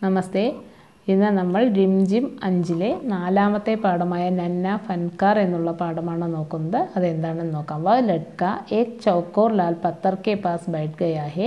നമസ്തേ ഇന്ന് നമ്മൾ റിംജിം അഞ്ചിലെ നാലാമത്തെ പാഠമായ നന്ന ഫൻകാർ എന്നുള്ള പാഠമാണ് നോക്കുന്നത് അതെന്താണെന്ന് നോക്കാം വ ലഡ്ക ഏക് ചൗക്കോർ ലാൽ പത്തർ കെ പാസ് ബൈഠ് ഗയാ ഹേ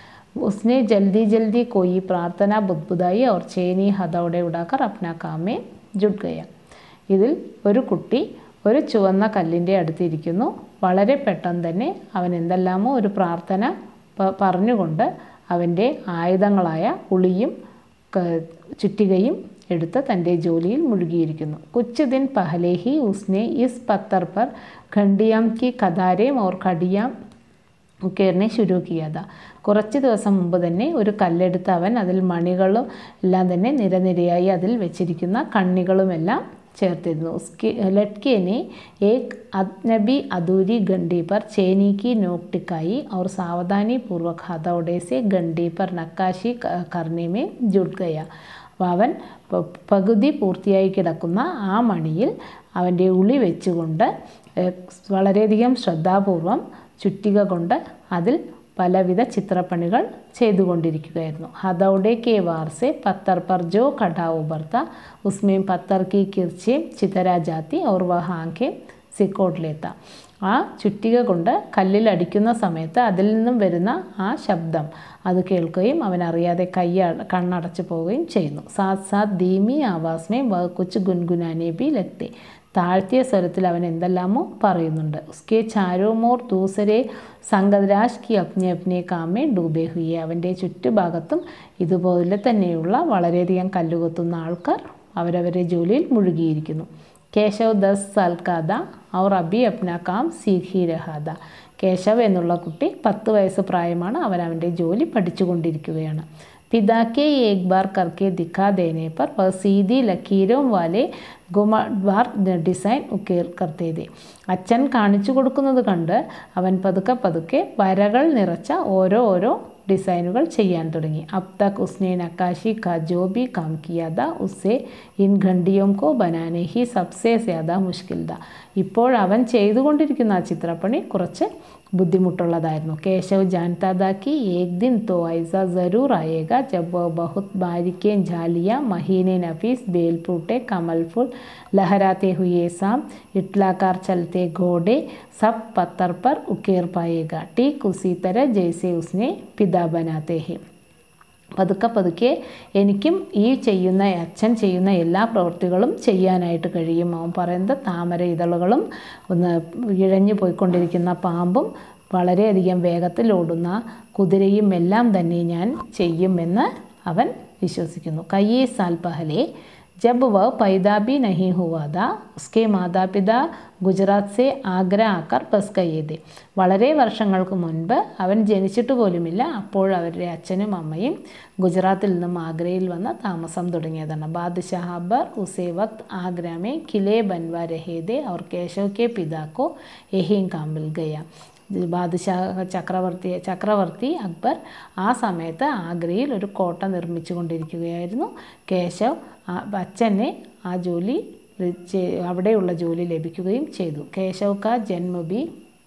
उसने जल्दी जल्दी कोई प्रार्थना बुदबुदाई और चेनी हथौड़े उड़ाकर अपना काम में जुट गया ഇതിൽ ഒരു കുട്ടി ഒരു ചുവന്ന കല്ലിൻ്റെ അടുത്തിരിക്കുന്നു വളരെ പെട്ടെന്ന് തന്നെ അവൻ എന്തെല്ലാമോ ഒരു പ്രാർത്ഥന പ- പറഞ്ഞുകൊണ്ട് അവൻ്റെ ആയുധങ്ങളായ ഉളിയും ക- ചുറ്റികയും എടുത്ത് തൻ്റെ ജോലിയിൽ മുഴുകിയിരിക്കുന്നു കുച്ച് ദിൻ പഹലെ ഹി ഉസ്നെ ഇസ് പത്തർ പർ ഖണ്ഡിയാം കി കഥാരേം ഓർ ഖടിയാം ഉക്കേറിനെ ശുരു കിയാത കുറച്ച് ദിവസം മുമ്പ് തന്നെ ഒരു കല്ലെടുത്ത് അവൻ അതിൽ മണികളും എല്ലാം തന്നെ നിരനിരയായി അതിൽ വെച്ചിരിക്കുന്ന കണ്ണികളുമെല്ലാം ചേർത്തിരുന്നു ഉസ്കി ലട്കിയനെ ഏക് അജ്നബി അധൂരി ഗണ്ടി पर चेनी की नोक टिकाई और सावधानी पूर्वक हथौड़े से गंडी पर नक्काशी ക- करने में जुट गया അപ്പോൾ അവൻ പ- പകുതി പൂർത്തിയായി കിടക്കുന്ന ആ മണിയിൽ അവൻ്റെ ഉളി വെച്ചുകൊണ്ട് ഏഹ്, വളരെയധികം ശ്രദ്ധാപൂർവം ചുറ്റിക കൊണ്ട് അതിൽ പലവിധ ചിത്രപ്പണികൾ ചെയ്തുകൊണ്ടിരിക്കുകയായിരുന്നു ഹദൗഡെ കെ വാർസെ പത്തർ പർ ജോ കടാ ഉബർത്ത ഉസ്മേം പത്തർ കി കിർച്ചേം ചിതരാ ജാത്തി ഓർ വഹ ആങ്കേം സിക്കോട്ടിലെത്ത ആ ചുറ്റിക കൊണ്ട് കല്ലിൽ അടിക്കുന്ന സമയത്ത് അതിൽ നിന്നും വരുന്ന ആ ശബ്ദം അത് കേൾക്കുകയും അവൻ അറിയാതെ കൈ അ- കണ്ണടച്ചു പോവുകയും ചെയ്യുന്നു സാത് സാത് ധീമി ആവാസ്മേ വ കുച്ച് ഗുൻഗുനാനെ ബി ലഗ്തെ താഴ്ത്തിയ സ്വരത്തിൽ അവൻ എന്തെല്ലാമോ പറയുന്നുണ്ട് ഉസ്കെ ചാരോ മോർ ദൂസരെ സംഗതരാജ് കി അപ്നെ അപ്നെ കാമേ ഡൂബേ ഹുയെ അവൻ്റെ ചുറ്റുഭാഗത്തും ഇതുപോലെ തന്നെയുള്ള വളരെയധികം കല്ലുകൊത്തുന്ന ആൾക്കാർ അവരവരുടെ ജോലിയിൽ മുഴുകിയിരിക്കുന്നു കേശവ് ദസ് സാൽ കാത അവർ അബി അപ്ന കാം സീഖി രഹാദ കേശവ് എന്നുള്ള കുട്ടി പത്ത് വയസ്സ് പ്രായമാണ് അവൻ അവൻ്റെ ജോലി പഠിച്ചുകൊണ്ടിരിക്കുകയാണ് പിതാക്കെ ഏക് ബാർ കർക്കെ ദിഖാ ദേനെ പർ വ സീതി ലക്കീരോം വാലെ ഗുമഡ്വാർ ഡിസൈൻ ഉക്കേർ കർത്തേതെ അച്ഛൻ കാണിച്ചു കൊടുക്കുന്നത് കണ്ട് അവൻ പതുക്കെ പതുക്കെ വരകൾ നിറച്ച ഓരോ ഓരോ ഡിസൈനുകൾ ചെയ്യാൻ തുടങ്ങി അബ് തക് ഉസ്നെ നക്കാശി കാ ജോ ബി കാം കിയാ ദ ഉസ്സെ ഇൻ ഖണ്ഡിയോം കോ ബനാനെ ഹി സബ്സെ സ്യാദ മുഷ്കിൽ ദ ഇപ്പോൾ അവൻ ചെയ്തുകൊണ്ടിരിക്കുന്ന ആ ചിത്രപ്പണി കുറച്ച് ബുദ്ധിമുട്ടുള്ളതായിരുന്നു കേശവ് ജാൻതാ ദാ कि एक दिन तो ऐसा ज़रूर आएगा जब वह बहुत बारीकें झालियाँ महीने नफीस बेल फूटे कमल फूल लहराते हुए शाम इटलाकार चलते घोड़े सब पत्थर पर उकेर पाएगा ठीक उसी तरह जैसे उसने पिता बनाते हैं പതുക്കെ പതുക്കെ എനിക്കും ഈ ചെയ്യുന്ന അച്ഛൻ ചെയ്യുന്ന എല്ലാ പ്രവൃത്തികളും ചെയ്യാനായിട്ട് കഴിയും അവൻ പറയുന്നത് താമര ഇതളുകളും ഒന്ന് ഇഴഞ്ഞു പോയിക്കൊണ്ടിരിക്കുന്ന പാമ്പും വളരെയധികം വേഗത്തിൽ ഓടുന്ന കുതിരയും എല്ലാം തന്നെ ഞാൻ ചെയ്യുമെന്ന് അവൻ വിശ്വസിക്കുന്നു കയ്യേ സാൽ പഹലെ जब वह पैदा भी नहीं हुआ था उसके माता पिता ഗുജറാത്ത് സെ ആഗ്ര ആക്കർ ബസ് കയ്യേതെ വളരെ വർഷങ്ങൾക്ക് മുൻപ് അവൻ ജനിച്ചിട്ട് പോലുമില്ല അപ്പോൾ അവരുടെ അച്ഛനും അമ്മയും ഗുജറാത്തിൽ നിന്നും ആഗ്രയിൽ വന്ന് താമസം തുടങ്ങിയതാണ് ബാദ്ഷാഹ് അക്ബർ ഉസേ വക്ത് ആഗ്ര മേ കിലേ ബൻവ രഹേദെ और കേശവ് കെ പിതാക്കോ യഹീം കാമിൽ ഗയ ബാദ്ഷാഹ് ചക്രവർത്തി ചക്രവർത്തി അക്ബർ ആ സമയത്ത് ആഗ്രയിൽ ഒരു കോട്ട നിർമ്മിച്ചു കൊണ്ടിരിക്കുകയായിരുന്നു കേശവ് ആ അച്ഛനെ ആ ജോലി ചെ- അവിടെയുള്ള ജോലി ലഭിക്കുകയും ചെയ്തു കേശവ് കാ ജന്മ ബി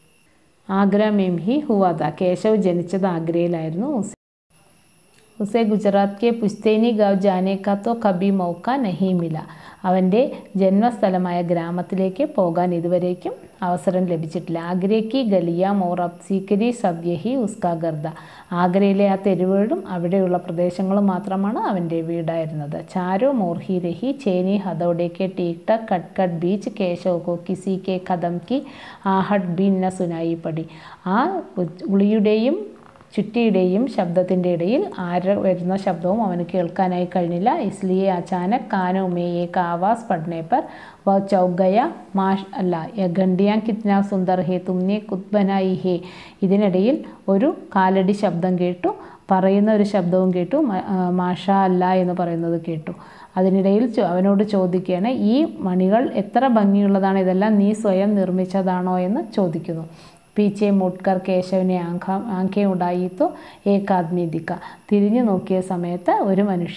ആഗ്ര മെം ഹി ഹുവാദ കേശവ് ജനിച്ചത് ആഗ്രയിലായിരുന്നു ഉസ് ഉസെ ഗുജറാത്ത് കെ പുസ്തേനി ഗാവ് ജാനെ കാ തോ കബി മൗക്ക നഹി മില അവൻ്റെ ജന്മസ്ഥലമായ ഗ്രാമത്തിലേക്ക് പോകാൻ ഇതുവരേക്കും അവസരം ലഭിച്ചിട്ടില്ല ആഗ്രയ്ക്ക് ഗലിയ മോർ അബ് സീക്കരി സബ് യഹി ഉസ്കാ ഗർദ ആഗ്രയിലെ ആ തെരുവുകളും അവിടെയുള്ള പ്രദേശങ്ങളും മാത്രമാണ് അവൻ്റെ വീടായിരുന്നത് ചാരോ മോർഹി രഹി ചേനി ഹദോടെ കെ ടീക് ടക് കട്ട് കട്ട് ബീച്ച് കേശവ് കോ കിസി കെ കദം കി ആഹട്ട് ഭിന്ന സുനായി പടി ആ ഉളിയുടെയും ചുറ്റിയുടെയും ശബ്ദത്തിൻ്റെ ഇടയിൽ ആര വരുന്ന ശബ്ദവും അവന് കേൾക്കാനായി കഴിഞ്ഞില്ല ഇസ്ലിയെ അചാനക് കാനോ മേ ഏക് ആവാസ് പഠനെ പർ വ ചൗഗയ മാഷ് അല്ല യ ഘണ്ടിയാ കിത്ന സുന്ദർ ഹേ തുമ്നെ കുത് ബനായി ഹേ ഇതിനിടയിൽ ഒരു കാലടി ശബ്ദം കേട്ടു പറയുന്ന ഒരു ശബ്ദവും കേട്ടു മ- ആ, മാഷ അല്ല എന്ന് പറയുന്നത് കേട്ടു അതിനിടയിൽ ചോ- അവനോട് ചോദിക്കുകയാണ് ഈ മണികൾ എത്ര ഭംഗിയുള്ളതാണ് ഇതെല്ലാം നീ സ്വയം നിർമ്മിച്ചതാണോ എന്ന് ചോദിക്കുന്നു പീച്ചെ മുട്ട്കർ കേശവനെ ആങ്ക ആങ്കെ ഉണ്ടായിത്തോ ഏക് ആദ്മി ദിക്ക തിരിഞ്ഞു നോക്കിയ സമയത്ത് ഒരു മനുഷ്യൻ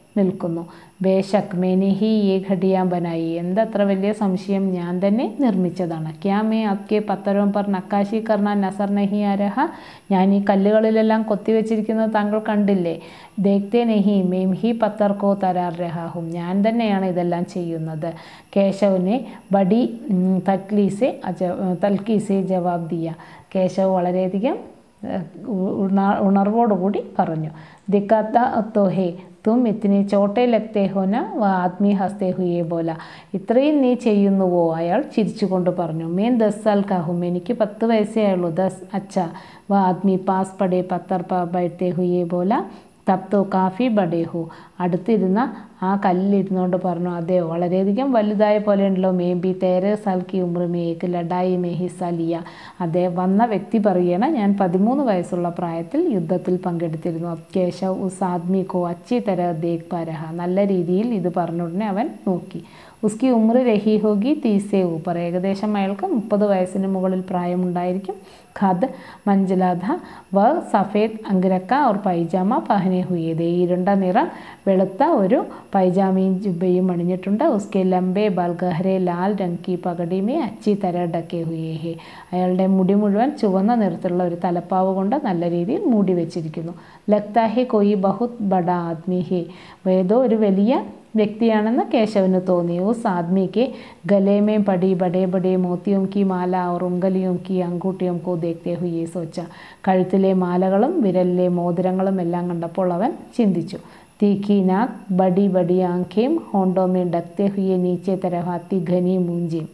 നിൽക്കുന്നു ബേശക് മേനെ ഹി ഏ ഘടിയാൻ ബനായി എന്തത്ര വലിയ സംശയം ഞാൻ തന്നെ നിർമ്മിച്ചതാണ് ക്യാ മേ അബ്കെ പത്തരോം പർ നക്കാശി കർണ നസർ നഹി ആരഹ ഞാൻ ഈ കല്ലുകളിലെല്ലാം കൊത്തിവെച്ചിരിക്കുന്നത് താങ്കൾ കണ്ടില്ലേ ദേഖ്തേ നഹി മേം ഹി പത്തർ കോ തരാർ രഹാഹും ഞാൻ തന്നെയാണ് ഇതെല്ലാം ചെയ്യുന്നത് കേശവനെ ബഡി ഉം, തക്ലീസെ അജ- തൽക്കീസെ ജവാബ് ദിയ കേശവ് വളരെയധികം ഏഹ്, ഉണ- ഉണർവോടുകൂടി പറഞ്ഞു ദിക്കാത്ത തോ ഹേ തും ഇത്തിനി ചോട്ടെ ലഗ്തേ ഹോന വ ആദ്മി ഹസ്തേ ഹുയേ ബോല ഇത്രയും നീ ചെയ്യുന്നുവോ അയാൾ ചിരിച്ചുകൊണ്ട് പറഞ്ഞു മേൻ ദസ് സാൽ കാഹും എനിക്ക് പത്ത് വയസ്സേ ആയുള്ളൂ ദസ് അച്ഛ വ ആദ്മി പാസ് പടേ പത്തർ പ ബൈത്തേ ഹുയേ ബോല തബ് തോ കാഫി ബഡേ ഹോ അടുത്തിരുന്ന ആ കല്ലിരുന്നുകൊണ്ട് പറഞ്ഞു അതെ വളരെയധികം വലുതായ പോലെ ഉണ്ടല്ലോ മേ ബി തേരെ സാൽ കി ഉമ്ര മേ ഏക് ലഡായി മേ ഹിസ്സ ലിയ അതെ വന്ന വ്യക്തി പറയണ ഞാൻ പതിമൂന്ന് വയസ്സുള്ള പ്രായത്തിൽ യുദ്ധത്തിൽ പങ്കെടുത്തിരുന്നു അബ് കേശവ് ഉസ് ആദ്മി കോ അച്ചി തര ദേഖ് പാരഹ നല്ല രീതിയിൽ ഇത് പറഞ്ഞുടനെ അവൻ നോക്കി ഉസ്കി ഉമ്ര രഹി ഹോഗി തീസേ ഊപ്പർ ഏകദേശം അയാൾക്ക് മുപ്പത് വയസ്സിന് മുകളിൽ പ്രായമുണ്ടായിരിക്കും ഖദ് മഞ്ജലാധ വ സഫേദ് അങ്കരക്ക ഓർ പൈജാമ പഹനെ ഹുയേത് ഇരുണ്ട നിറം വെളുത്ത ഒരു പൈജാമയും ജുബയും അണിഞ്ഞിട്ടുണ്ട് ഉസ്കെ ലംബെ ബാൽ ഗഹരെ ലാൽ രംഗ് കി പകടിമേ അച്ചി തര ഡക്കെ ഹുയേ ഹേ അയാളുടെ മുടി മുഴുവൻ ചുവന്ന നിറത്തിലുള്ള ഒരു തലപ്പാവ് കൊണ്ട് നല്ല രീതിയിൽ മൂടി വെച്ചിരിക്കുന്നു ലഗ്താ ഹെ കോയി ബഹുത് ബഡ ആദ്മി ഹേ ഏതോ ഒരു വലിയ വ്യക്തിയാണെന്ന് കേശവന് തോന്നി ഉസ് ആദ്മിക്ക് ഗലേമേ പടി ബഡേ ബഡേ മോത്തിയും കി മാല और ഉങ്കലിയും കി അങ്കൂട്ടിയും കോ ദേഖ്തേ ഹുയേ സോച്ച കഴുത്തിലെ മാലകളും വിരലിലെ മോതിരങ്ങളും എല്ലാം കണ്ടപ്പോൾ അവൻ ചിന്തിച്ചു തീഖി നാക്ക് ബഡി ബഡി ആംഖേം ഹോണ്ടോമേ ഡക്തേ ഹുയെ നീച്ചെ തരഹാത്തി ഘനി മൂഞ്ചിയും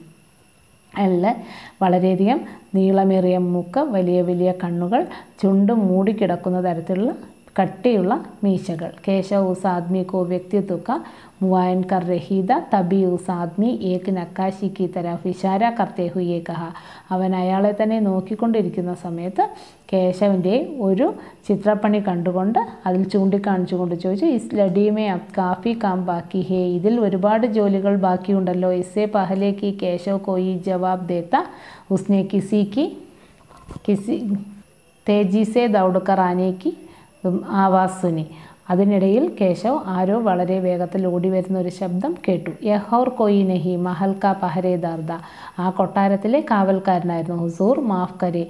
അയാളിൽ വളരെയധികം നീളമേറിയ മൂക്ക് വലിയ വലിയ കണ്ണുകൾ ചുണ്ടും മൂടിക്കിടക്കുന്ന തരത്തിലുള്ള കട്ടിയുള്ള മീശകൾ കേശവ് ഉസ് ആദ്മി കോ വ്യക്തിത്വ का मुआयन कर रही था तभी उस आदमी एक नक्काशी की तरफ इशारा करते हुए कहा അവൻ അയാളെ തന്നെ നോക്കിക്കൊണ്ടിരിക്കുന്ന സമയത്ത് കേശവൻ്റെ ഒരു ചിത്രപ്പണി കണ്ടുകൊണ്ട് അതിൽ ചൂണ്ടിക്കാണിച്ചുകൊണ്ട് ചോദിച്ചു ഇസ് ലഡീമേ അബ് കാഫി കാം ബാക്കി ഹേ ഇതിൽ ഒരുപാട് ജോലികൾ ബാക്കിയുണ്ടല്ലോ ഇസ്സെ പഹലേക്ക് കേശവ് കോയി ജവാബ് ദേത്ത ഉസ്നെ കിസി की किसी तेजी से दौड़कर आने की ആവാസ് സുനി അതിനിടയിൽ കേശവ് ആരോ വളരെ വേഗത്തിൽ ഓടി വരുന്ന ഒരു ശബ്ദം കേട്ടു യഹോർ കൊയി നഹി മഹൽ കാ പഹരേദാർദ ആ കൊട്ടാരത്തിലെ കാവൽക്കാരനായിരുന്നു ഹുസൂർ മാഫ് കരെ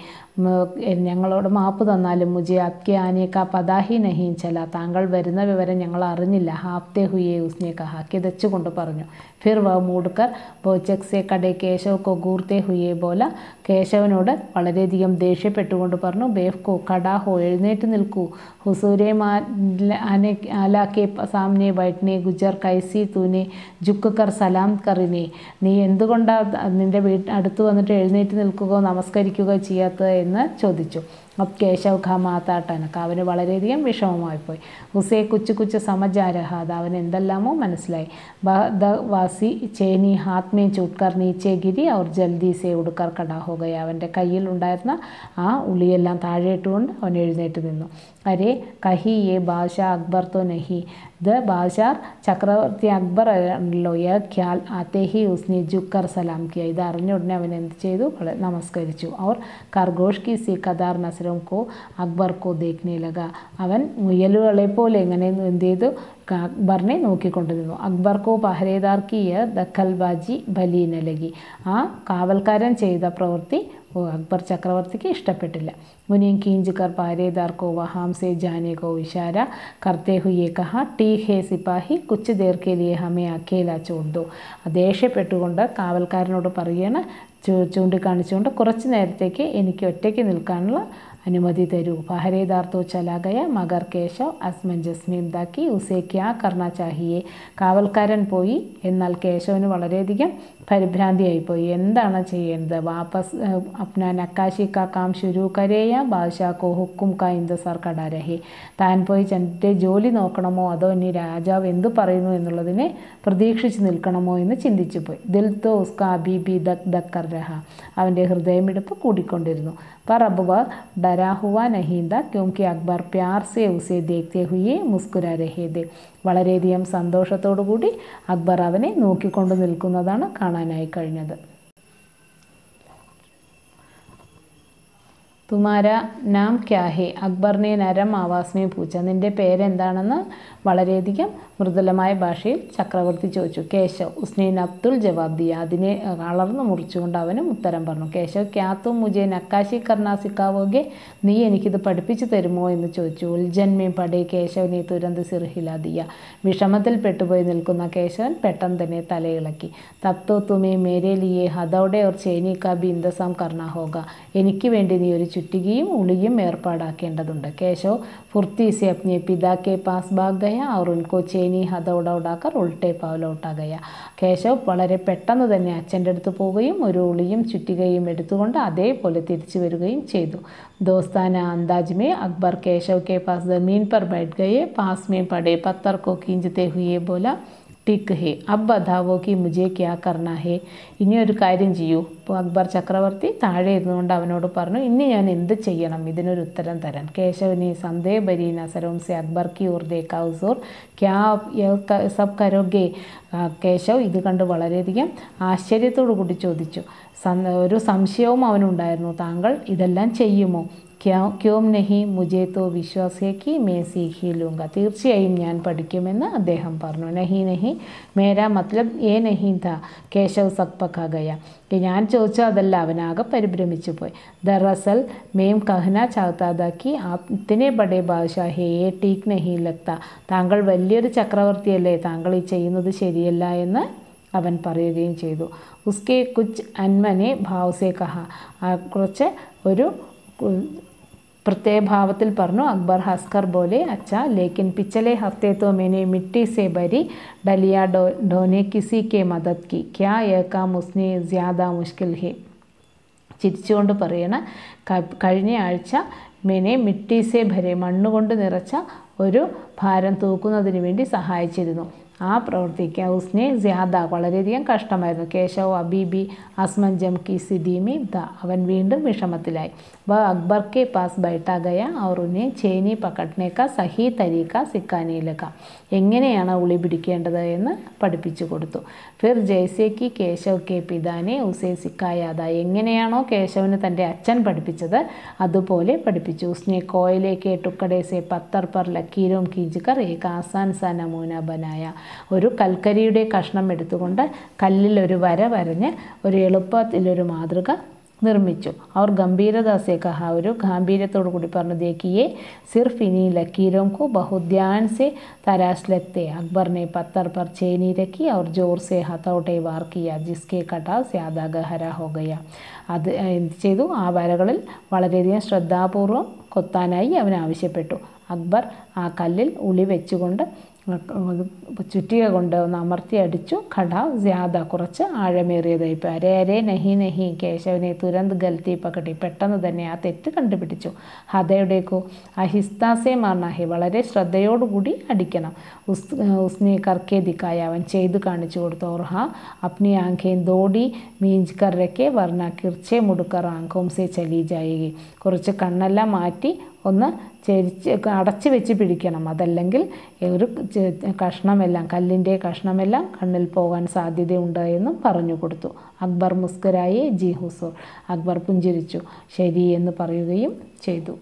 ഞങ്ങളോട് മാപ്പ് തന്നാലും മുജെ അത്കെ ആനെ കാ പതാഹി നഹീം ചല താങ്കൾ വരുന്ന വിവരം ഞങ്ങൾ അറിഞ്ഞില്ല ഹാപ്തെ ഹുയെ ഉസ്നെ കഹ കിതച്ചുകൊണ്ട് പറഞ്ഞു ഫിർ വ മൂഡ്കർ ബോച്ചക് സെ കടെ കേശവ് കോ ഗൂർത്തെ ഹുയെ ബോല കേശവനോട് വളരെയധികം ദേഷ്യപ്പെട്ടുകൊണ്ട് പറഞ്ഞു ബേഫ് കോ കടാ ഹോ എഴുന്നേറ്റ് നിൽക്കൂ ഹുസൂരെ മാ ആനെ ആലാക്കെ സാമനെ വൈറ്റ്നെ ഗുജർ കൈസി തൂനെ ജുക്ക് കർ സലാം കറിനെ നീ എന്തുകൊണ്ടാ നിന്റെ വീട്ട് അടുത്ത് വന്നിട്ട് എഴുന്നേറ്റ് നിൽക്കുകയോ നമസ്കരിക്കുകയോ ചെയ്യാത്തത് എന്ന് ചോദിച്ചു അബ് കേശവ് ഖ മാതാട്ടനക്ക് അവന് വളരെയധികം വിഷമമായിപ്പോയി ഉസേ കുച്ചു കുച്ചു സമജാരഹാദ അവൻ എന്തെല്ലാമോ മനസ്സിലായി ദ വാസി ചേനി ഹാത്ത് മേ ചൂട്ട്കർ നീച്ചേ ഗിരി അവർ ജൽദി സേ ഉടുക്കർ കടാ ഹോ ഗയ അവൻ്റെ കയ്യിൽ ഉണ്ടായിരുന്ന ആ ഉളിയെല്ലാം താഴെ ഇട്ടുകൊണ്ട് അവൻ എഴുന്നേറ്റ് നിന്നു അരേ കഹി യേ ബാദ്ഷാ അക്ബർ തോ നഹി ദ ബാദ്ഷാർ ചക്രവർത്തി അക്ബർ ആണല്ലോ യ ഖ്യാൽ ആത്തെ ഹി ഉസ്നെ ജുക്കർ സലാം കിയ ഇത് അറിഞ്ഞ ഉടനെ അവൻ എന്ത് ചെയ്തു വള- നമസ്കരിച്ചു അവർ ഖർഗോഷ് കി സി കദാർ നസരം കോ അക്ബർ കോ ദേഖ്നെ ലഗ അവൻ മുയലുകളെ പോലെ എങ്ങനെ എന്ത് ചെയ്തു ക- അക്ബറിനെ നോക്കിക്കൊണ്ട് നിന്നു അക്ബർ കോ പഹരേദാർ കി യ ദഖൽബാജി ബലീന ലഗി ആ കാവൽക്കാരൻ ചെയ്ത പ്രവൃത്തി ഓ അക്ബർ ചക്രവർത്തിക്ക് ഇഷ്ടപ്പെട്ടില്ല മുനിയും കീഞ്ച് കർ പാരേദാർ കോ വഹാം സെ ജാനെ കോ ഇഷാര കർത്തെ ഹുയെ കഹ ടീ ഹേ സിപ്പാഹി കുച്ച് ദേർ കെ ലിയെ ഹമേ അക്കേല ചോണ്ടു ദേഷ്യപ്പെട്ടുകൊണ്ട് കാവൽക്കാരനോട് പറയണ ചൂ ചൂണ്ടിക്കാണിച്ചുകൊണ്ട് കുറച്ച് നേരത്തേക്ക് എനിക്ക് ഒറ്റയ്ക്ക് നിൽക്കാനുള്ള അനുമതി തരൂ പഹരേദാർ തോ ചലാ ഗയ മഗർ കേശവ് അസ്മഞ്ജസ് മീംദാക്കി ഉസേ ക്യാ കർണ ചാഹിയെ കാവൽക്കാരൻ പോയി എന്നാൽ കേശവന് വളരെയധികം പരിഭ്രാന്തിയായിപ്പോയി എന്താണ് ചെയ്യേണ്ടത് വാപ്പസ് ഏഹ്, അപ്ന നക്കാശി കാ കാം ശുരു കരേയ ബാദ്ഷാ കോ ഹുക്കും കാ ഇന്ദസാർ കടാ രഹേ താൻ പോയി തൻ്റെ ജോലി നോക്കണമോ അതോ ഇനി രാജാവ് എന്തു പറയുന്നു എന്നുള്ളതിനെ പ്രതീക്ഷിച്ച് നിൽക്കണമോ എന്ന് ചിന്തിച്ചു പോയി ദിൽ തോ ഉസ്കാ ബീബി ദക് ദക് കർ രഹ അവൻ്റെ ഹൃദയമിടിപ്പ് കൂടിക്കൊണ്ടിരുന്നു पर अब वह डरा हुआ नहीं था क्योंकि अकबर प्यार से उसे देखते हुए മുസ്കുര രഹേ ദേ വളരെയധികം സന്തോഷത്തോടു കൂടി അക്ബർ അവനെ നോക്കിക്കൊണ്ട് നിൽക്കുന്നതാണ് കാണാനായി കഴിഞ്ഞത് തുമാര നാം ക്യാ ഹേ അക്ബറിനെ നരം ആവാസ് മേ പൂച്ച നിന്റെ പേരെന്താണെന്ന് വളരെയധികം മൃദുലമായ ഭാഷയിൽ ചക്രവർത്തി ചോദിച്ചു കേശവ് ഉസ്നൈൻ അബ്ദുൾ ജവാബ് ദിയ അതിനെ അളർന്ന് മുറിച്ചുകൊണ്ട് അവനും ഉത്തരം പറഞ്ഞു കേശവ് ക്യാ തും മുജെ നക്കാശി കർണ സിക്കാവോगे നീ എനിക്കിത് പഠിപ്പിച്ചു തരുമോ എന്ന് ചോദിച്ചു ഉൽജന്മേ പടേ കേശവനെ തുരന്ത് സിർഹില ദിയ വിഷമത്തിൽ പെട്ടുപോയി നിൽക്കുന്ന കേശവൻ പെട്ടെന്ന് തന്നെ തലയിളക്കി തത്തോ തുമേ മേരെ ലിയെ ഹതോടെ ഓർ ചേനി കാ ബി ഇന്ദസാം കർണ ഹോഗ എനിക്ക് വേണ്ടി നീ ഒരു ചുറ്റികയും ഉളിയും ഏർപ്പാടാക്കേണ്ടതുണ്ട് കേശവ് ഫുർത്തി സെ അപ്നെ പിതാ കെ പാസ് ഭാഗ് ഗയ और उनको ചേനി ഹതോട ഉടാക്കർ ഉൾട്ടേ പാവലോട്ടാ ഗയ കേശവ് വളരെ പെട്ടെന്ന് തന്നെ അച്ഛൻ്റെ അടുത്ത് പോവുകയും ഒരു ഉളിയും ചുറ്റികയും എടുത്തുകൊണ്ട് അതേപോലെ തിരിച്ചു വരികയും ചെയ്തു दोस्ताना अंदाज में अकबर केशव के पास ज़मीन पर बैठ गए पास में पड़े पत्थर को खींचते हुए बोला ടിക്ക് ഹേ അബ് ബതാവോ കി മുജെ ക്യാ കർണ ഹേ ഇനി ഒരു കാര്യം ചെയ്യൂ ഇപ്പോൾ അക്ബർ ചക്രവർത്തി താഴെ ഇരുന്നുകൊണ്ട് അവനോട് പറഞ്ഞു ഇനി ഞാൻ എന്ത് ചെയ്യണം ഇതിനൊരു ഉത്തരം തരാൻ കേശവനെ സന്ദേഹ ബരി നസരവും സെ അക്ബർ കി ഉർ ദേക്കാ ഉസൂർ ക്യാ സബ് കരോഗേ കേശവ് ഇത് കണ്ട് വളരെയധികം ആശ്ചര്യത്തോടു കൂടി ചോദിച്ചു ഒരു സംശയവും അവനുണ്ടായിരുന്നു താങ്കൾ ഇതെല്ലാം ചെയ്യുമോ ക്യാ ക്യോം നഹി മുജേ തോ വിശ്വാസേക്ക് മേ സീഖി ലൂങ്ക തീർച്ചയായും ഞാൻ പഠിക്കുമെന്ന് അദ്ദേഹം പറഞ്ഞു നഹി നഹി മേരാ മത്ലബ് ഏ നഹി ഥ കേശവ് സക്പക്ക ഗയ ഞാൻ ചോദിച്ചാൽ അതല്ല അവനാകെ പരിഭ്രമിച്ചു പോയി ദറസൽ മേം കഹന ചാത്താതാക്കി ആപ് ഇത്തിനെ ബഡേ ബാദ്ഷാ ഹേ ഏ ടീക്ക് നഹി ലഗ്ത താങ്കൾ വലിയൊരു ചക്രവർത്തിയല്ലേ താങ്കൾ ഈ ചെയ്യുന്നത് ശരിയല്ല എന്ന് അവൻ പറയുകയും ചെയ്തു ഉസ്കെ കുച്ച് അന്മനെ ഭാവസെ കഹ കുറച്ച് ഒരു प्रत्यय भावത്തിൽ പറഞ്ഞു അക്ബർ ഹസ്കർ बोले अच्छा लेकिन पिछले हफ्ते तो मैंने मिट्टी से भरी डलिया ढोने किसी के मदद की क्या यह काम उसने ज़्यादा मुश्किल है ചിരിച്ചുകൊണ്ട് പറയണ കഴിഞ്ഞ ആഴ്ച മെനെ മിട്ടീസെ ഭരെ മണ്ണുകൊണ്ട് നിറച്ച ഒരു ഭാരം തൂക്കുന്നതിന് വേണ്ടി സഹായിച്ചിരുന്നു ആ പ്രവൃത്തിക്ക് ഉസ്നെ ജ്യാദ വളരെയധികം കഷ്ടമായിരുന്നു കേശവ് അബീബി അസ്മഞ്ജം കി സിദ്ദീമി ദ അവൻ വീണ്ടും വിഷമത്തിലായി വ അക്ബർ കെ പാസ് ബൈട്ടാ ഗയ और उन्हें ചേനി പക്കട്നെ കാ സഹി തരീക്ക സിക്കാനെ ലക എങ്ങനെയാണ് ഉളി പിടിക്കേണ്ടത് എന്ന് പഠിപ്പിച്ചു കൊടുത്തു ഫിർ ജയ്സെ കി കേശവ് കെ പിതാനെ ഉസെ സിക്കായാത എങ്ങനെയാണോ കേശവന് തൻ്റെ അച്ഛൻ പഠിപ്പിച്ചത് അതുപോലെ പഠിപ്പിച്ചു ഉസ്നെ കോയിലേക്ക് ടുക്കടെ സെ പത്തർ പർ ലക്കീരും കീഞ്ചുകർ ഏക ആസാൻ സ നമൂന ബനായ ഒരു കൽക്കരിയുടെ കഷ്ണം എടുത്തുകൊണ്ട് കല്ലിൽ ഒരു വര വരഞ്ഞ് ഒരു എളുപ്പത്തിലൊരു മാതൃക നിർമ്മിച്ചു അവർ ഗംഭീരദാസെ കഹ ഒരു ഗാംഭീര്യത്തോടു കൂടി പറഞ്ഞു ദേക്കിയെ സിർഫ് ഇനി ലക്കീരോं को बहुत ध्यान से तराश लगते अकबर ने पत्थर पर चेनी रखी और जोर से हथौटे वार किया जिसके कटाव ज्यादा गहरा हो गया അത് എന്ത് ചെയ്തു ആ വരകളിൽ വളരെയധികം ശ്രദ്ധാപൂർവം കൊത്താനായി അവൻ ആവശ്യപ്പെട്ടു അക്ബർ ആ കല്ലിൽ ഉളി വെച്ചുകൊണ്ട് ചുറ്റിക കൊണ്ട് ഒന്ന് അമർത്തി അടിച്ചു ഖട ജ്യാദ കുറച്ച് ആഴമേറിയതായി പോയി അരേ അരേ നഹി നഹി കേശവനെ തുരന്ത് ഗൽത്തി പകട്ടി പെട്ടെന്ന് തന്നെ ആ തെറ്റ് കണ്ടുപിടിച്ചു ഹതയുടേക്കോ അഹിസ്താസെ മാർണാഹി വളരെ ശ്രദ്ധയോടുകൂടി അടിക്കണം ഉസ് ഉസ്നെ കർക്കെ ദിക്കായ അവൻ ചെയ്തു കാണിച്ചു കൊടുത്തു ഓർ ഹാ അപ്നി ആഖേൻ ദോടി മീഞ്ച് കറക്കെ വർണ്ണ കിർച്ചെ മുടുക്കർ ആങ്കോം സെ ചലി ജായേഗി കുറച്ച് കണ്ണെല്ലാം മാറ്റി ഒന്ന് ചെരിച്ച് അടച്ചു വെച്ച് പിടിക്കണം അതല്ലെങ്കിൽ ഒരു കഷ്ണമെല്ലാം കല്ലിൻ്റെ കഷ്ണമെല്ലാം കണ്ണിൽ പോകാൻ സാധ്യതയുണ്ട് എന്നും പറഞ്ഞു കൊടുത്തു അക്ബർ മുസ്കരായി ജി ഹുസൂർ അക്ബർ പുഞ്ചിരിച്ചു ശരി എന്ന് പറയുകയും ചെയ്തു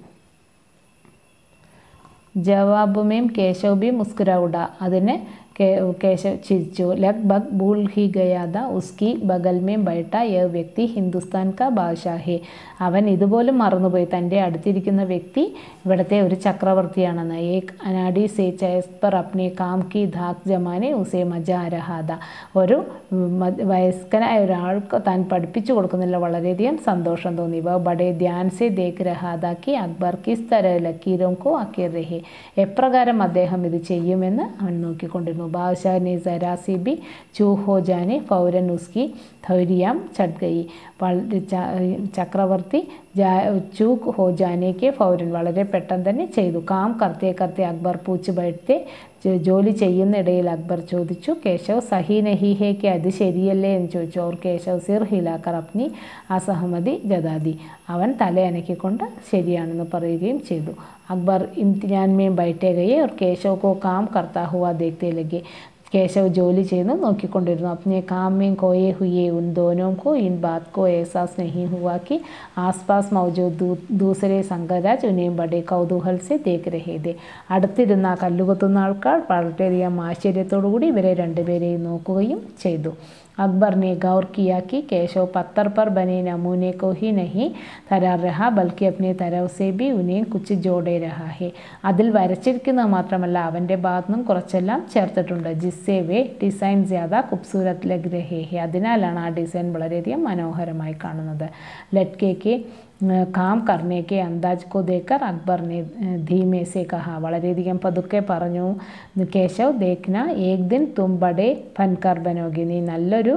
ജവാബുമേം കേശവ് ബി മുസ്കുരൗഡ അതിന് കേശവ് ചിരിച്ചു ലഗ് ബഗ് ഭൂൽ ഹി ഗയാദ ഉസ്കി ബഗൽ മേ ബൈട്ട യ വ്യക്തി ഹിന്ദുസ്ഥാൻ കാ ബാദ്ഷാ ഹേ അവൻ ഇതുപോലും മറന്നുപോയി തൻ്റെ അടുത്തിരിക്കുന്ന വ്യക്തി ഇവിടുത്തെ ഒരു ചക്രവർത്തിയാണെന്ന് ഏക് അനാഡി സേ ചയസ് പർ അപ്നെ കാം കി ധാക് ജമാനെ ഉസേ മജ അരഹാദ ഒരു വയസ്കനായ ഒരാൾക്ക് താൻ പഠിപ്പിച്ചു കൊടുക്കുന്നില്ല വളരെയധികം സന്തോഷം തോന്നി വ ബഡേ ധ്യാൻ സെ ദേഖ് രഹാദ കി അക്ബർ കിസ് തര ലക്കീരോം കോ അക്കീർ രഹെ എപ്രകാരം അദ്ദേഹം ഇത് ചെയ്യുമെന്ന് അവൻ നോക്കിക്കൊണ്ടിരുന്നു ബാദ്ഷാ ने ज़रा सी भी चूक हो जाने फ़ौरन उसकी धैर्यम चढ़ गई ചക്രവർത്തി ചൂക്ക് ഹോ ജാനേക്ക് ഫൗരൻ വളരെ പെട്ടെന്ന് തന്നെ ചെയ്തു കാം കർത്തേ കർത്തേ അക്ബർ പൂച്ച് ബൈഠത്തെ ജോലി ചെയ്യുന്നിടയിൽ അക്ബർ ചോദിച്ചു കേശവ് സഹി നഹി ഹേ കെ അത് ശരിയല്ലേ എന്ന് ചോദിച്ചു ഓർ കേശവ് സിർ ഹിലാക്കർ അപ്നി അസഹമതി ജദാദി അവൻ തലയനക്കിക്കൊണ്ട് ശരിയാണെന്ന് പറയുകയും ചെയ്തു അക്ബർ ഇംതിയാൻ മേ ബൈഠേ ഗയെ ഓർ കേശവ് കോ കാം കർത്താ ഹുവ ദേഖ്തേ ലഗെ കേശവ് ജോലി ചെയ്യുന്നു നോക്കിക്കൊണ്ടിരുന്നു अपने काम में खोए हुए उन दोनों को इन बात को एहसास नहीं हुआ कि आसपास मौजूद दू, दूसरे സംഘരാജ് ഉന്നെയും ബഡേ കൗതൂഹൽ സെ ദേഖ് രഹേ ദേ അടുത്തിരുന്ന ആ കല്ലുകൊത്തുന്ന ആൾക്കാർ വളരെയധികം ആശ്ചര്യത്തോടുകൂടി ഇവരെ രണ്ടുപേരെയും നോക്കുകയും ചെയ്തു अकबर ने गौर किया कि केशव पत्थर पर बने नमूने को ही नहीं തരാർ रहा बल्कि अपने तरफ से भी उन्हें कुछ जोड़े रहा है അതിൽ വരച്ചിരിക്കുന്നത് മാത്രമല്ല അവൻ്റെ ഭാഗത്തു നിന്നും കുറച്ചെല്ലാം ചേർത്തിട്ടുണ്ട് ജിസ്സേ വേ ഡിസൈൻ ജ്യാദ ഖൂബ്സൂരത് ലഗ് രഹേ ഹെ അതിനാലാണ് ആ ഡിസൈൻ വളരെയധികം മനോഹരമായി കാണുന്നത് ലട്കേക്ക് കാം കർണേക്ക് അന്താജ് കോ ദേക്കർ അക്ബർ നെ ധീമേ സെ കഹ വളരെയധികം പതുക്കെ പറഞ്ഞു കേശവ് ദേഖ്ന ഏക് ദിൻ തും ബഡേ ഫൻകർ ബനോഗി നീ നല്ലൊരു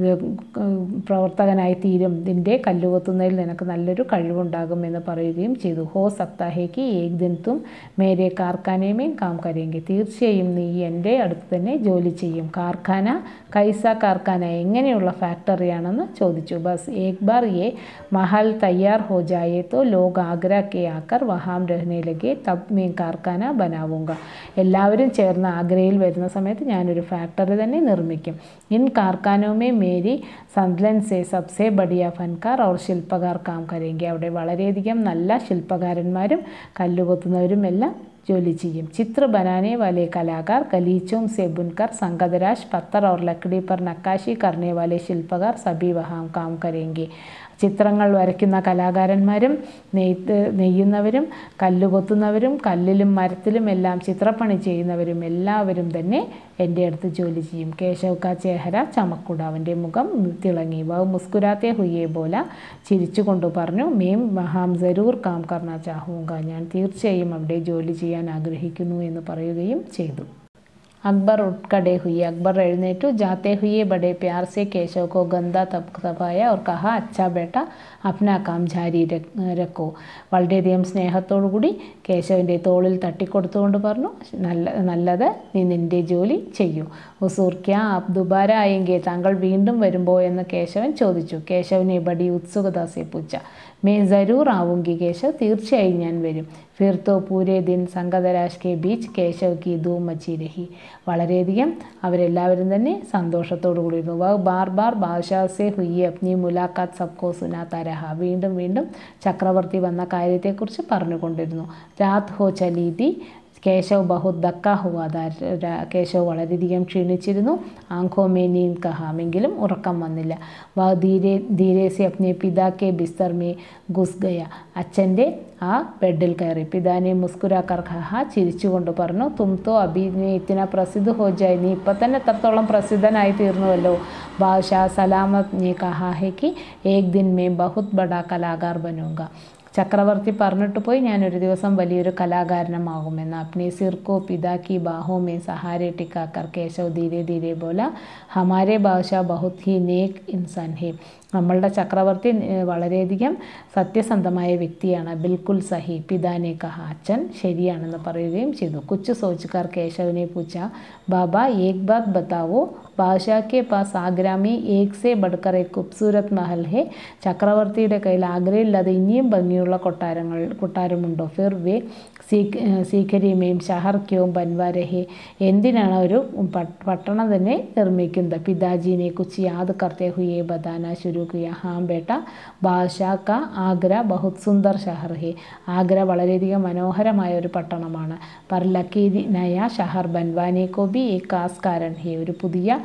പ്രവർത്തകനായി തീരും നിൻ്റെ കല്ലുകൊത്തുന്നതിൽ നിനക്ക് നല്ലൊരു കഴിവുണ്ടാകും എന്ന് പറയുകയും ചെയ്തു ഹോ സപ്താഹേക്ക് ഏക് ദിൻ തും മേരെ കാർഖാനയുമേ കാം കരയെങ്കിൽ തീർച്ചയായും നീ എൻ്റെ അടുത്ത് തന്നെ ജോലി ചെയ്യും കാർഖാന കൈസ കാർഖാന എങ്ങനെയുള്ള ഫാക്ടറിയാണെന്ന് ചോദിച്ചു ബസ് ഏക് ബാർ യേ മഹൽ തയ്യാർ ഹോ ജായേ തോ ലോഗ് ആഗ്ര കെ ആക്കർ വഹാം രഹ്നെ ലഗെ തബ് മേ കാർഖാന ബനാവുക എല്ലാവരും ചേർന്ന് ആഗ്രയിൽ വരുന്ന സമയത്ത് ഞാനൊരു ഫാക്ടറി തന്നെ നിർമ്മിക്കും ഇൻ കാർഖാനോമേ മേരി സന്ത്ലൻ സെ സബ്സെ ബഡിയ ഫൻകാർ और ശില്പകാർ കാം കരേങ്കി അവിടെ വളരെയധികം നല്ല ശില്പകാരന്മാരും കല്ലുകൊത്തുന്നവരും എല്ലാം ജോലി ചെയ്യും ചിത്ര ബനാനെ വാലെ കലാകാർ गलीचों से बुनकर संगदराज पत्थर और लकड़ी पर नक्काशी करने वाले शिल्पकार सभी वहाँ काम करेंगे ചിത്രങ്ങൾ വരയ്ക്കുന്ന കലാകാരന്മാരും നെയ്ത്ത് നെയ്യുന്നവരും കല്ല് കൊത്തുന്നവരും കല്ലിലും മരത്തിലും എല്ലാം ചിത്രപ്പണി ചെയ്യുന്നവരും എല്ലാവരും തന്നെ എൻ്റെ അടുത്ത് ജോലി ചെയ്യും കേശവ് കാ ചേഹര ചമക്കുട അവൻ്റെ മുഖം തിളങ്ങി വ മുസ്കുരാത്തെ ഹുയെ പോല ചിരിച്ചുകൊണ്ട് പറഞ്ഞു മേം മഹാം ജരൂർ കാം കർണ ചാഹൂങ്ക ഞാൻ തീർച്ചയായും അവിടെ ജോലി ചെയ്യാൻ ആഗ്രഹിക്കുന്നു എന്ന് പറയുകയും ചെയ്തു अकबर उठ खड़े हुए अकबर एഴുന്നേറ്റു जाते हुए बड़े प्यार से केशव को गंदा तब तपाया और कहा अच्छा बेटा अपना काम जारी रखो വളരെയധികം സ്നേഹത്തോടുകൂടി കേശവൻ്റെ തോളിൽ തട്ടിക്കൊടുത്തുകൊണ്ട് പറഞ്ഞു നല്ല നല്ലത് നീ നിൻ്റെ ജോലി ചെയ്യൂ ഉസൂർ ക്യാ ആപ് ദുബാര ആയെങ്കിൽ താങ്കൾ വീണ്ടും വരുമ്പോൾ എന്ന് കേശവൻ ചോദിച്ചു കേശവനെ ബടി ഉത്സുകത സെ പൂച്ച മേ ജരൂർ ആവുങ്കി കേശവ് തീർച്ചയായും ഞാൻ വരും ഫിർ തോ പൂരേ ദിൻ സംഗതരാജ് കെ ബീച്ച് കേശവ് കി ധൂം മച്ചി രഹി വളരെയധികം അവരെല്ലാവരും തന്നെ സന്തോഷത്തോടു കൂടിയിരുന്നു വ ബാർ ബാർ ബാദ്ഷാ സെ ഹുയി അപ്നി മുലാഖാത്ത് സബ്കോ സുനാത്ത രഹ വീണ്ടും വീണ്ടും ചക്രവർത്തി വന്ന കാര്യത്തെക്കുറിച്ച് പറഞ്ഞുകൊണ്ടിരുന്നു രാത് ഹോ ചലീതി കേശവ് ബഹുത് ദക്ക ഹുവാദ കേശവ് വളരെയധികം ക്ഷീണിച്ചിരുന്നു ആംഖോ മേ നീന്ത് കഹാമെങ്കിലും ഉറക്കം വന്നില്ല വ ധീരെ ധീരെ സെ അപ്നെ പിതാ കെ ബിസ്തർ മേ ഗുസ് ഗയ അച്ഛൻ്റെ ആ ബെഡിൽ കയറി പിതാനെ മുസ്കുരാക്കർ ഖഹ ചിരിച്ചുകൊണ്ട് പറഞ്ഞു തും തോ അഭിനയത്തിന പ്രസിദ്ധ ഹോ ജായ് നീ ഇപ്പം തന്നെ എത്രത്തോളം പ്രസിദ്ധനായി തീർന്നുവല്ലോ ബാദ്ഷാ സലാമത് നീ കഹാ ഹെ കി ഏക് ദിൻ മേ ബഹുത് ബഡാ കലാകാർ ബനൂങ്ക ചക്രവർത്തി പറഞ്ഞിട്ട് പോയി ഞാനൊരു ദിവസം വലിയൊരു കലാകാരനമാകുമെന്ന് അപ്നെ സിർക്കോ പിതാക്കി ബാഹോ മേ സഹാരെ ടിക്കാക്കർ കേശവ് ധീരെ ധീരെ ബോല ഹമാരെ ബാദ്ഷാ ബഹുത് ഹി നേക് ഇൻസാൻ ഹേ നമ്മളുടെ ചക്രവർത്തി വളരെയധികം സത്യസന്ധമായ വ്യക്തിയാണ് ബിൽക്കുൽ സഹി പിതാനെ കഹ അച്ഛൻ ശരിയാണെന്ന് പറയുകയും ചെയ്തു കൊച്ചു സോച്ചുകാർ കേശവനെ പൂച്ച ബാബ ഏക് ബാത് ബത്താവോ ബാദ്ഷാ കെ പാസ് ആഗ്രാമി ഏക് സെ ബഡ്കർ എ ഖൂബ്സൂരത് മഹൽ ഹെ ചക്രവർത്തിയുടെ കയ്യിൽ ആഗ്രയില്ലാതെ ഇനിയും ഭംഗിയുള്ള കൊട്ടാരങ്ങൾ കൊട്ടാരമുണ്ടോ ഫിർ വേ സീക്ക് സീഖരിമേം ഷഹർ ക്യോം ബൻവാരഹെ എന്തിനാണ് ഒരു പട്ടണം തന്നെ നിർമ്മിക്കുന്നത് പിതാജീനെ കുച്ച് യാദ് കർത്തെ ഹുയെ ബദാന ശുരു കിയ ഹാം ബേട്ട ബാദ്ഷാ ക ആഗ്ര ബഹുത് സുന്ദർ ഷഹർ ഹെ ആഗ്ര വളരെയധികം മനോഹരമായ ഒരു പട്ടണമാണ് പർ ലക്കി നയ ഷഹർ ബൻവാനെ കോ ബി ഏ കാസ് കാരൻ ഹെ ഒരു പുതിയ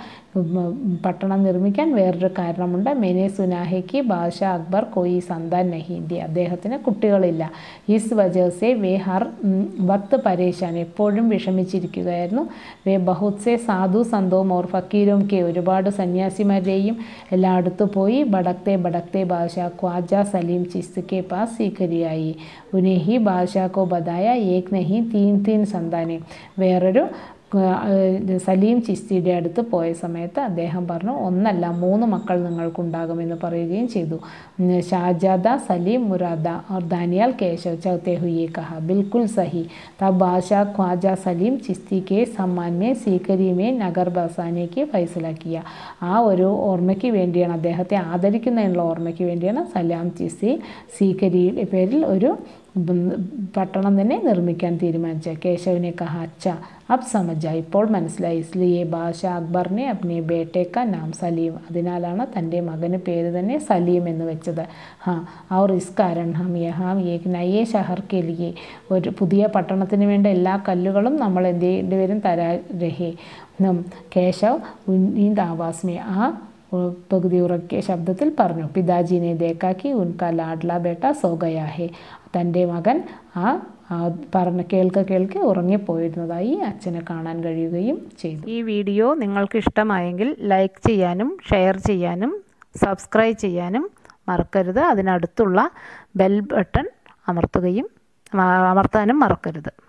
പട്ടണം നിർമ്മിക്കാൻ വേറൊരു കാരണമുണ്ട് മെനെ സുനാഹയ്ക്ക് ബാദ്ഷാ അക്ബർ കോയി സന്താൻ നഹീന്തി അദ്ദേഹത്തിന് കുട്ടികളില്ല ഈസ് വജേസെ വേ ഹർ വക്ത് പരേശാൻ എപ്പോഴും വിഷമിച്ചിരിക്കുകയായിരുന്നു വേ ബഹുത് സെ സാധു സന്തോം ഓർ ഫക്കീരും കെ ഒരുപാട് സന്യാസിമാരെയും എല്ലായിടത്തും പോയി ബടക്തെ ബടക്തെ ബാദ്ഷാ ഖ്വാജ സലീം ചിസ്ത് കെ പാസ് സീക്കരിയായി ഉन्हें ही बादशाह को बताया एक नहीं तीन तीन संताने വേറൊരു സലീം ചിസ്തിയുടെ അടുത്ത് പോയ സമയത്ത് അദ്ദേഹം പറഞ്ഞു ഒന്നല്ല മൂന്ന് മക്കൾ നിങ്ങൾക്കുണ്ടാകുമെന്ന് പറയുകയും ചെയ്തു ഷാജാദ സലീം മുറാദ और दानियाल केशव चौथे हुए कहा बिल्कुल सही तब बादशाह ख्वाजा सलीം ചിസ്തി के सम्मान में सीकरी में നഗർ ബസാനെ की ഫൈസല കിയ ആ ഒരു ഓർമ്മയ്ക്ക് വേണ്ടിയാണ് അദ്ദേഹത്തെ ആദരിക്കുന്നതിനുള്ള ഓർമ്മയ്ക്ക് വേണ്ടിയാണ് സലാം ചിസ്തി സീക്കരിയുടെ പേരിൽ ഒരു പട്ടണം തന്നെ നിർമ്മിക്കാൻ തീരുമാനിച്ച കേശവനെ കഹ അച്ഛ അബ് സമജ ഇപ്പോൾ മനസ്സിലായി ഇസ്ലിയെ ബാഷ അക്ബറിനെ അപ്നെ ബേട്ടേക്ക നാം സലീം അതിനാലാണ് തൻ്റെ മകന് പേര് തന്നെ സലീം എന്ന് വെച്ചത് ഹാ ഔർ ഇസ് കാരൺ ഹം യഹാം ഏക് നയേ ഷഹർ കെ ലിയെ ഒരു പുതിയ പട്ടണത്തിന് വേണ്ട എല്ലാ കല്ലുകളും നമ്മൾ എന്ത് ചെയ്യേണ്ടി വരും തരാ രഹേ കേശവ് ഉന്നീന്ത് ആവാസ്മേ ആ പകുതി ഉറക്കിയ ശബ്ദത്തിൽ പറഞ്ഞു പിതാജിനെ ദേക്കാക്കി ഉൻക ലാഡ്ല ബേട്ട സോഗയാഹേ തൻ്റെ മകൻ ആ പറഞ്ഞ കേൾക്ക കേൾക്കെ ഉറങ്ങിപ്പോയിരുന്നതായി അച്ഛനെ കാണാൻ കഴിയുകയും ചെയ്തു ഈ വീഡിയോ നിങ്ങൾക്ക് ഇഷ്ടമായെങ്കിൽ ലൈക്ക് ചെയ്യാനും ഷെയർ ചെയ്യാനും സബ്സ്ക്രൈബ് ചെയ്യാനും മറക്കരുത് അതിനടുത്തുള്ള ബെൽ ബട്ടൺ അമർത്തുകയും അമർത്താനും മറക്കരുത്